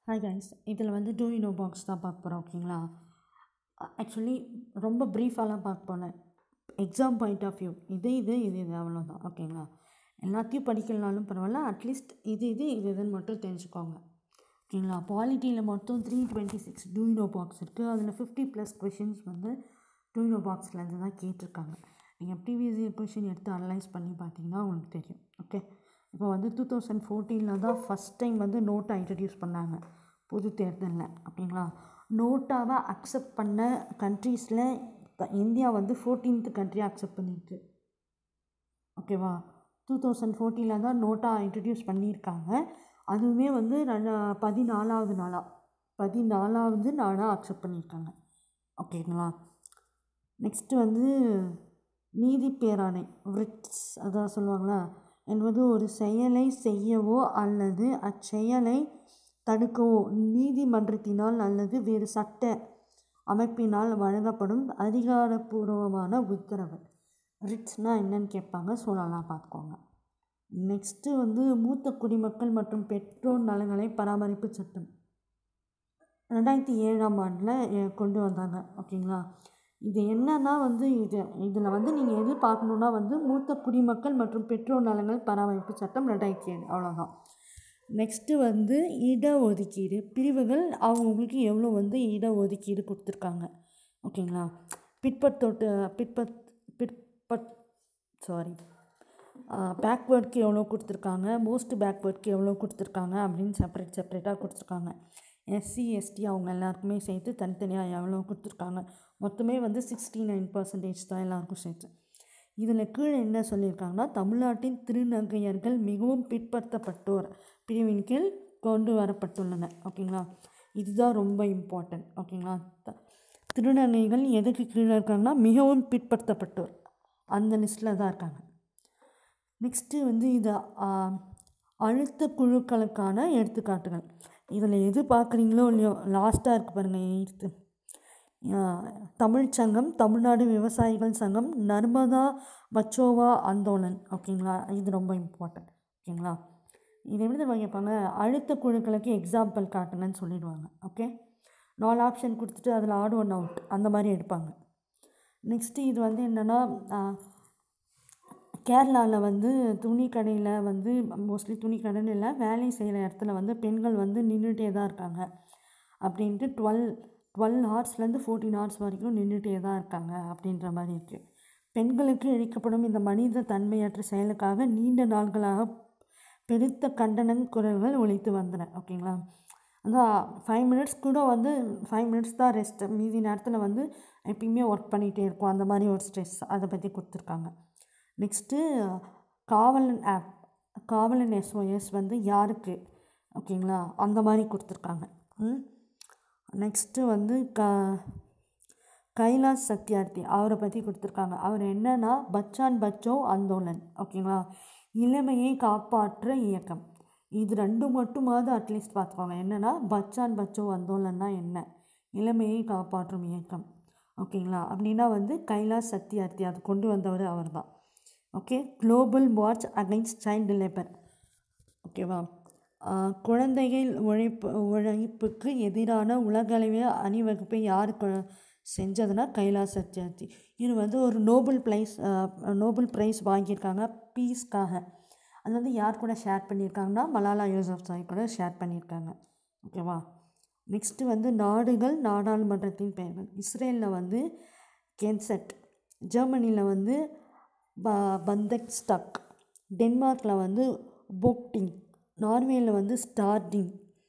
hi guys இதில் வந்து two you know box தான் பார்க்க போகிறோம் ஓகேங்களா ஆக்சுவலி ரொம்ப ப்ரீஃபாலாம் பார்க்க போனேன் எக்ஸாம் பாயிண்ட் ஆஃப் வியூ இது இது இது இது அவ்வளோதான் ஓகேங்களா எல்லாத்தையும் படிக்கலனாலும் பரவாயில்ல அட்லீஸ்ட் இது இது இது இதுன்னு மட்டும் தெரிஞ்சுக்கோங்க ஓகேங்களா பாலிட்டியில் மொத்தம் த்ரீ டுவெண்ட்டி சிக்ஸ் டூயினோ பாக்ஸ் இருக்குது அதில் ஃபிஃப்டி ப்ளஸ் கொஷின்ஸ் வந்து டூயினோ பாக்ஸ்லேருந்து தான் கேட்டிருக்காங்க நீங்கள் ப்ரீவியஸ் இயர் கொஷின் எடுத்து அனலைஸ் பண்ணி பார்த்தீங்கன்னா உங்களுக்கு தெரியும் ஓகே இப்போ வந்து டூ தௌசண்ட் ஃபோர்டீனில் தான் ஃபஸ்ட் டைம் வந்து நோட்டை இன்ட்ரடியூஸ் பண்ணாங்க பொது தேர்தலில் ஓகேங்களா நோட்டாவை அக்செப்ட் பண்ண கண்ட்ரீஸில் இந்தியா வந்து ஃபோர்டீன்த் கண்ட்ரியாக அக்செப்ட் பண்ணியிருக்கு ஓகேவா டூ தௌசண்ட் ஃபோர்டீனில் தான் நோட்டா இன்ட்ரடியூஸ் பண்ணியிருக்காங்க அதுவுமே வந்து ரெண்டு பதினாலாவது நாளாக பதினாலாவது நாளாக அக்செப்ட் பண்ணியிருக்காங்க ஓகேங்களா நெக்ஸ்ட்டு வந்து நீதி பேராணை ரிட்ஸ் அதான் சொல்லுவாங்களா என்பது ஒரு செயலை செய்யவோ அல்லது அச்செயலை தடுக்கவோ நீதிமன்றத்தினால் அல்லது வேறு சட்ட அமைப்பினால் வழங்கப்படும் அதிகாரப்பூர்வமான உத்தரவு ரிட்ஸ்னால் என்னன்னு கேட்பாங்க சொல்லலாம் பார்த்துக்கோங்க நெக்ஸ்ட்டு வந்து மூத்த குடிமக்கள் மற்றும் பெற்றோர் நலன்களை பராமரிப்பு சட்டம் ரெண்டாயிரத்தி ஏழாம் ஆண்டில் கொண்டு வந்தாங்க ஓகேங்களா இது என்னன்னா வந்து இது இதில் வந்து நீங்கள் எது பார்க்கணுன்னா வந்து மூத்த குடிமக்கள் மற்றும் பெற்றோர் நலன்கள் பராமரிப்பு சட்டம் ரெண்டாயிரத்தி ஏழு அவ்வளோதான் நெக்ஸ்ட்டு வந்து இடஒதுக்கீடு பிரிவுகள் அவங்கவுங்களுக்கு எவ்வளோ வந்து இடஒதுக்கீடு கொடுத்துருக்காங்க ஓகேங்களா பிற்பத்தோட்டு பிற்பத் பிற்பட் சாரி பேக்வேர்ட்க்கு எவ்வளோ கொடுத்துருக்காங்க மோஸ்ட் பேக்வேர்ட்க்கு எவ்வளோ கொடுத்துருக்காங்க அப்படின்னு செப்பரேட் செப்பரேட்டாக கொடுத்துருக்காங்க எஸ்சி எஸ்டி அவங்க எல்லாருக்குமே சேர்த்து தனித்தனியாக எவ்வளோ கொடுத்துருக்காங்க மொத்தமே வந்து சிக்ஸ்டி நைன் பர்சன்டேஜ் தான் எல்லாருக்கும் சேர்த்து இதில் கீழே என்ன சொல்லியிருக்காங்கன்னா தமிழ்நாட்டின் திருநங்கையர்கள் மிகவும் பிற்படுத்தப்பட்டோர் பிரிவின் கீழ் கொண்டு வரப்பட்டுள்ளனர் ஓகேங்களா இதுதான் ரொம்ப இம்பார்ட்டன்ட் ஓகேங்களா திருநங்கைகள் எதுக்கு கீழே இருக்காங்கன்னா மிகவும் பிற்படுத்தப்பட்டோர் அந்த லிஸ்ட்டில் தான் இருக்காங்க நெக்ஸ்ட்டு வந்து இது அழுத்த குழுக்களுக்கான எடுத்துக்காட்டுகள் இதில் எது பார்க்குறீங்களோ இல்லையோ லாஸ்ட்டாக இருக்குது பாருங்கள் எயித்து தமிழ் சங்கம் தமிழ்நாடு விவசாயிகள் சங்கம் நர்மதா பச்சோவா ஆந்தோலன் ஓகேங்களா இது ரொம்ப இம்பார்ட்டன்ட் ஓகேங்களா இது எப்படி நம்ம கேட்பாங்க அழுத்த குழுக்களுக்கு எக்ஸாம்பிள் காட்டுங்கன்னு சொல்லிடுவாங்க ஓகே நாலு ஆப்ஷன் கொடுத்துட்டு அதில் ஆட் ஒன் அவுட் அந்த மாதிரி எடுப்பாங்க நெக்ஸ்ட்டு இது வந்து என்னென்னா கேரளாவில் வந்து துணி கடையில் வந்து மோஸ்ட்லி துணி கடைன்னு இல்லை வேலை செய்கிற இடத்துல வந்து பெண்கள் வந்து நின்றுட்டே தான் இருக்காங்க அப்படின்ட்டு டுவெல் டுவெல் ஹார்ஸ்லேருந்து ஃபோர்டீன் ஹார்ஸ் வரைக்கும் நின்றுட்டே தான் இருக்காங்க அப்படின்ற மாதிரி இருக்குது பெண்களுக்கு இழைக்கப்படும் இந்த மனித தன்மையற்ற செயலுக்காக நீண்ட நாள்களாக பெருத்த கண்டன குரல்கள் ஒழித்து வந்தன ஓகேங்களா அதான் ஃபைவ் மினிட்ஸ் கூட வந்து ஃபைவ் மினிட்ஸ் தான் ரெஸ்ட் மீதி நேரத்தில் வந்து எப்பயுமே ஒர்க் பண்ணிகிட்டே இருக்கும் அந்த மாதிரி ஒரு ஸ்ட்ரெஸ் அதை பற்றி கொடுத்துருக்காங்க நெக்ஸ்ட்டு காவலன் ஆப் காவலன் எஸ்ஓஎஸ் வந்து யாருக்கு ஓகேங்களா அந்த மாதிரி கொடுத்துருக்காங்க நெக்ஸ்ட்டு வந்து க கைலாஷ் சத்யார்த்தி அவரை பற்றி கொடுத்துருக்காங்க அவர் என்னன்னா பச்சான் பச்சோ ஆந்தோலன் ஓகேங்களா இளமையை காப்பாற்ற இயக்கம் இது ரெண்டு மட்டுமாவது அட்லீஸ்ட் பார்த்துக்கோங்க என்னென்னா பச்சான் பச்சோ ஆந்தோலன்னா என்ன இளமையை காப்பாற்றும் இயக்கம் ஓகேங்களா அப்படின்னா வந்து கைலாஷ் சத்யார்த்தி அது கொண்டு வந்தவர் அவர் தான் okay global watch against child labour ஓகேவா குழந்தைகள் உழைப்பு உழைப்புக்கு எதிரான உலகளவிய அணிவகுப்பை யார் செஞ்சதுன்னா கைலாஷ் சத்யார்த்தி இது வந்து ஒரு நோபல் ப்ரைஸ் நோபல் ப்ரைஸ் வாங்கியிருக்காங்க பீஸ்க்காக அது வந்து யார் கூட ஷேர் பண்ணியிருக்காங்கன்னா மலாலா யூசப் சாய் கூட ஷேர் பண்ணியிருக்காங்க ஓகேவா நெக்ஸ்ட்டு வந்து நாடுகள் நாடாளுமன்றத்தின் பெயர்கள் இஸ்ரேலில் வந்து கென்செட் ஜெர்மனியில் வந்து ப பந்தக் ஸ்டக் டென்மார்க்கில் வந்து போக்டிங் நார்வேயில் வந்து ஸ்டார்டிங்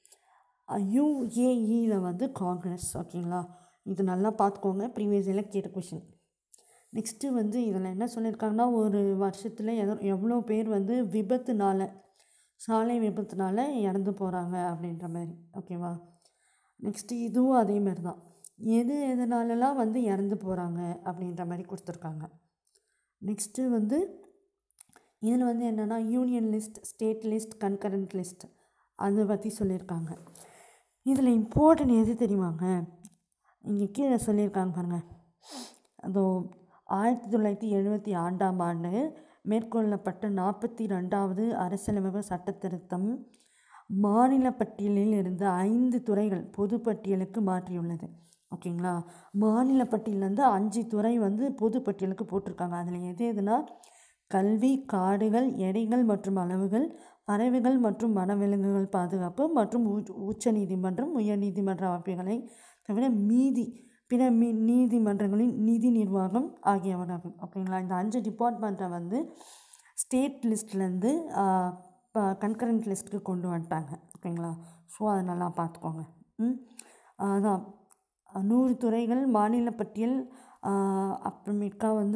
யூஏஇயில் வந்து காங்கிரஸ் ஓகேங்களா இது நல்லா பார்த்துக்கோங்க ப்ரீவியஸ் இயரில் கேட்ட கொஷின் நெக்ஸ்ட்டு வந்து இதில் என்ன சொல்லியிருக்காங்கன்னா ஒரு வருஷத்தில் எதோ எவ்வளோ பேர் வந்து விபத்துனால சாலை விபத்துனால இறந்து போகிறாங்க அப்படின்ற மாதிரி ஓகேவா நெக்ஸ்ட்டு இதுவும் அதே மாதிரி தான் எது எதனாலலாம் வந்து இறந்து போகிறாங்க அப்படின்ற மாதிரி கொடுத்துருக்காங்க நெக்ஸ்ட்டு வந்து இதில் வந்து என்னென்னா union list state list concurrent list அதை பற்றி சொல்லியிருக்காங்க இதில் இம்பார்ட்டன்ட் எது தெரியுமாங்க இங்கே கீழே சொல்லியிருக்காங்க பாருங்கள் அதோ ஆயிரத்தி தொள்ளாயிரத்தி எழுபத்தி ஆண்டாம் ஆண்டு மேற்கொள்ளப்பட்ட நாற்பத்தி ரெண்டாவது அரசியலமைப்பு சட்ட திருத்தம் மாநில பட்டியலில் இருந்து ஐந்து துறைகள் பொது பட்டியலுக்கு மாற்றியுள்ளது ஓகேங்களா மாநில பட்டியலேருந்து அஞ்சு துறை வந்து பொது பட்டியலுக்கு போட்டிருக்காங்க அதில் எது எதுனா கல்வி காடுகள் எடைகள் மற்றும் அளவுகள் பறவைகள் மற்றும் வனவிலங்குகள் பாதுகாப்பு மற்றும் உச்ச நீதிமன்றம் உயர் நீதிமன்ற அமைப்புகளை தவிர மீதி பிற மீ நீதிமன்றங்களின் நிதி நிர்வாகம் ஆகியவனாகும் ஓகேங்களா இந்த அஞ்சு டிபார்ட்மெண்ட்டை வந்து ஸ்டேட் லிஸ்ட்லேருந்து கன்கரண்ட் லிஸ்ட்டுக்கு கொண்டு வந்துட்டாங்க ஓகேங்களா ஸோ அதை நல்லா பார்த்துக்கோங்க ம் அதான் நூறு துறைகள் மாநில பட்டியல் அப்புறமேட்கா வந்து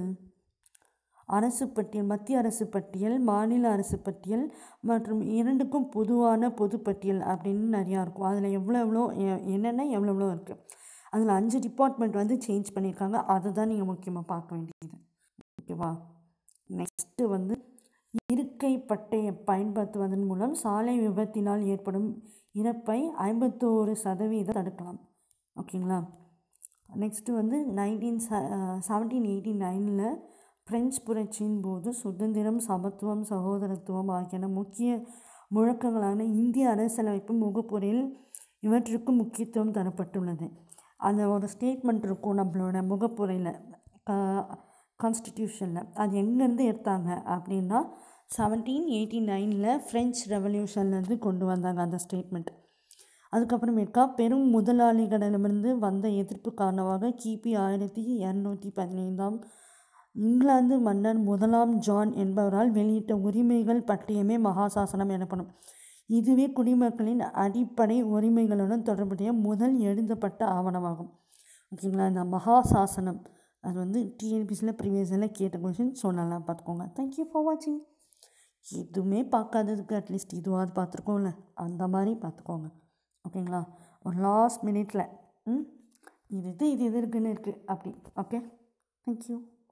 அரசு பட்டியல் மத்திய அரசு பட்டியல் மாநில அரசு பட்டியல் மற்றும் இரண்டுக்கும் பொதுவான பொது பட்டியல் அப்படின்னு நிறையா இருக்கும் அதில் எவ்வளோ எவ்வளோ என்னென்ன எவ்வளோ எவ்வளோ இருக்குது அதில் அஞ்சு டிபார்ட்மெண்ட் வந்து சேஞ்ச் பண்ணியிருக்காங்க அதை தான் நீங்கள் முக்கியமாக பார்க்க வேண்டியது ஓகேவா நெக்ஸ்ட்டு வந்து இருக்கை பட்டையை பயன்படுத்துவதன் மூலம் சாலை விபத்தினால் ஏற்படும் இறப்பை ஐம்பத்தோரு சதவீதம் தடுக்கலாம் ஓகேங்களா நெக்ஸ்ட்டு வந்து நைன்டீன் ச செவன்டீன் எயிட்டி நைனில் பிரெஞ்சு புரட்சியின் போது சுதந்திரம் சமத்துவம் சகோதரத்துவம் ஆகியன முக்கிய முழக்கங்களான இந்திய அரசியலமைப்பு முகப்புரையில் இவற்றுக்கு முக்கியத்துவம் தரப்பட்டுள்ளது அந்த ஒரு ஸ்டேட்மெண்ட் இருக்கும் நம்மளோட முகப்புரையில் கான்ஸ்டிடியூஷனில் அது எங்கேருந்து எடுத்தாங்க அப்படின்னா செவன்டீன் எயிட்டி நைனில் ஃப்ரெஞ்ச் ரெவல்யூஷன்லேருந்து கொண்டு வந்தாங்க அந்த ஸ்டேட்மெண்ட் அதுக்கப்புறமேட்கா பெரும் முதலாளிகளிடமிருந்து வந்த எதிர்ப்பு காரணமாக கிபி ஆயிரத்தி இரநூத்தி பதினைந்தாம் இங்கிலாந்து மன்னர் முதலாம் ஜான் என்பவரால் வெளியிட்ட உரிமைகள் பட்டியமே மகாசாசனம் எனப்படும் இதுவே குடிமக்களின் அடிப்படை உரிமைகளுடன் தொடர்புடைய முதல் எழுதப்பட்ட ஆவணமாகும் ஓகேங்களா இந்த மகாசாசனம் அது வந்து டிஎன்பிசியில் ப்ரீவியஸில் கேட்ட கொஷின் ஸோ நல்லா பார்த்துக்கோங்க தேங்க்யூ ஃபார் வாட்சிங் எதுவுமே பார்க்காததுக்கு அட்லீஸ்ட் இதுவாது பார்த்துருக்கோம்ல அந்த மாதிரி பார்த்துக்கோங்க ஓகேங்களா ஒரு லாஸ்ட் மினிட்ல ம் இது இது இது இது இருக்குன்னு இருக்குது அப்படி ஓகே தேங்க்யூ